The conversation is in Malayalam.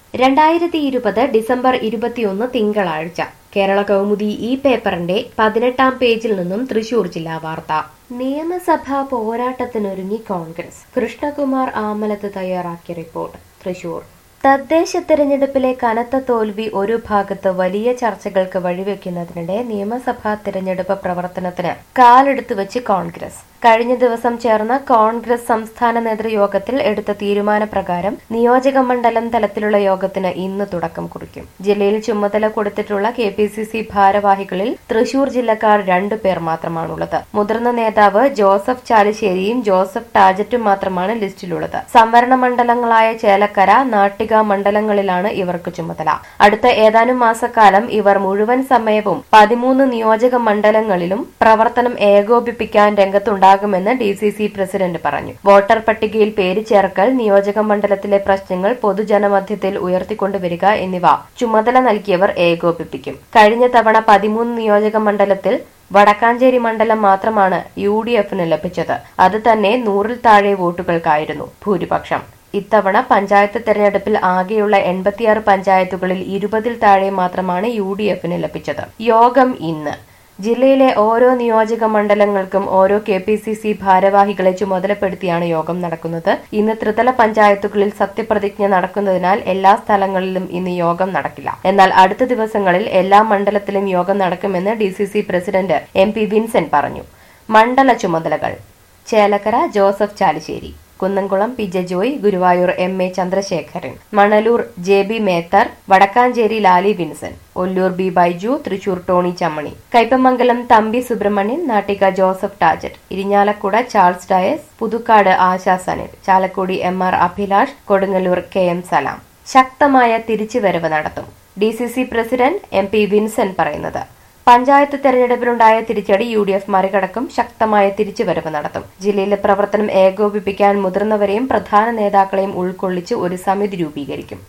രണ്ടായിരത്തി ഇരുപത് ഡിസംബർ ഇരുപത്തിയൊന്ന് തിങ്കളാഴ്ച കേരള കൗമുദി ഈ പേപ്പറിന്റെ പതിനെട്ടാം പേജിൽ നിന്നും തൃശൂർ ജില്ലാ വാർത്ത നിയമസഭാ പോരാട്ടത്തിനൊരുങ്ങി കോൺഗ്രസ് കൃഷ്ണകുമാർ ആമലത്ത് തയ്യാറാക്കിയ റിപ്പോർട്ട് തൃശൂർ തദ്ദേശ തെരഞ്ഞെടുപ്പിലെ കനത്ത തോൽവി ഒരു ഭാഗത്ത് വലിയ ചർച്ചകൾക്ക് വഴിവെക്കുന്നതിനിടെ നിയമസഭാ തെരഞ്ഞെടുപ്പ് പ്രവർത്തനത്തിന് കാലെടുത്തു വെച്ച് കോൺഗ്രസ് കഴിഞ്ഞ ദിവസം ചേർന്ന കോൺഗ്രസ് സംസ്ഥാന നേതൃയോഗത്തിൽ എടുത്ത തീരുമാനപ്രകാരം നിയോജക മണ്ഡലം തലത്തിലുള്ള യോഗത്തിന് ഇന്ന് തുടക്കം കുറിക്കും ജില്ലയിൽ ചുമതല കൊടുത്തിട്ടുള്ള കെ പി സി സി ഭാരവാഹികളിൽ തൃശൂർ ജില്ലക്കാർ രണ്ടു പേർ മാത്രമാണുള്ളത് മുതിർന്ന നേതാവ് ജോസഫ് ചാലിശ്ശേരിയും ജോസഫ് ടാജറ്റും മാത്രമാണ് ലിസ്റ്റിലുള്ളത് സംവരണ മണ്ഡലങ്ങളായ ചേലക്കര നാട്ടിക മണ്ഡലങ്ങളിലാണ് ഇവർക്ക് ചുമതല അടുത്ത ഏതാനും മാസക്കാലം ഇവർ മുഴുവൻ സമയവും പതിമൂന്ന് നിയോജക മണ്ഡലങ്ങളിലും പ്രവർത്തനം ഏകോപിപ്പിക്കാൻ രംഗത്തുണ്ടാകുമെന്ന് ഡി സി സി പ്രസിഡന്റ് പറഞ്ഞു വോട്ടർ പട്ടികയിൽ പേര് ചേർക്കൽ നിയോജക മണ്ഡലത്തിലെ പ്രശ്നങ്ങൾ പൊതുജനമധ്യത്തിൽ ഉയർത്തിക്കൊണ്ടുവരിക എന്നിവ ചുമതല നൽകിയവർ ഏകോപിപ്പിക്കും കഴിഞ്ഞ തവണ പതിമൂന്ന് നിയോജക മണ്ഡലത്തിൽ വടക്കാഞ്ചേരി മണ്ഡലം മാത്രമാണ് യു ഡി എഫിന് ലഭിച്ചത് അത് തന്നെ നൂറിൽ താഴെ വോട്ടുകൾക്കായിരുന്നു ഭൂരിപക്ഷം ഇത്തവണ പഞ്ചായത്ത് തെരഞ്ഞെടുപ്പിൽ ആകെയുള്ള എൺപത്തിയാറ് പഞ്ചായത്തുകളിൽ ഇരുപതിൽ താഴെ മാത്രമാണ് യു ഡി എഫിന് ലഭിച്ചത് യോഗം ഇന്ന് ജില്ലയിലെ ഓരോ നിയോജക മണ്ഡലങ്ങൾക്കും ഓരോ കെ പി സി സി ഭാരവാഹികളെ ചുമതലപ്പെടുത്തിയാണ് യോഗം നടക്കുന്നത് ഇന്ന് ത്രിതല പഞ്ചായത്തുകളിൽ സത്യപ്രതിജ്ഞ നടക്കുന്നതിനാൽ എല്ലാ സ്ഥലങ്ങളിലും ഇന്ന് യോഗം നടക്കില്ല എന്നാൽ അടുത്ത ദിവസങ്ങളിൽ എല്ലാ മണ്ഡലത്തിലും യോഗം നടക്കുമെന്ന് D C C president M P Vincent പറഞ്ഞു മണ്ഡല ചുമതലകൾ Chelakkara Joseph Chalissery Kunnamkulam P J Joy Guruvayur M A Chandrasekharan Manalur J B Methar Wadakkanchery Lali Vinson Ollur B Baiju Thrissur Tony Chammani Kaipamangalam Thampi Subramanian Nattika Joseph Tajet Irinjalakuda Charles Dias Puthukkad Asha Sanil Chalakudy M R Abhilash Kodungallur K M Salam ശക്തമായ തിരിച്ചുവരവ് നടത്തും D C C president M P Vinson പറയുന്നത് പഞ്ചായത്ത് തെരഞ്ഞെടുപ്പിലുണ്ടായ തിരിച്ചടി യു ഡി എഫ് മറികടക്കും ശക്തമായ തിരിച്ചുവരവ് നടത്തും ജില്ലയിലെ പ്രവർത്തനം ഏകോപിപ്പിക്കാൻ മുതിർന്നവരെയും പ്രധാന നേതാക്കളെയും ഉൾക്കൊള്ളിച്ച് ഒരു സമിതി രൂപീകരിക്കും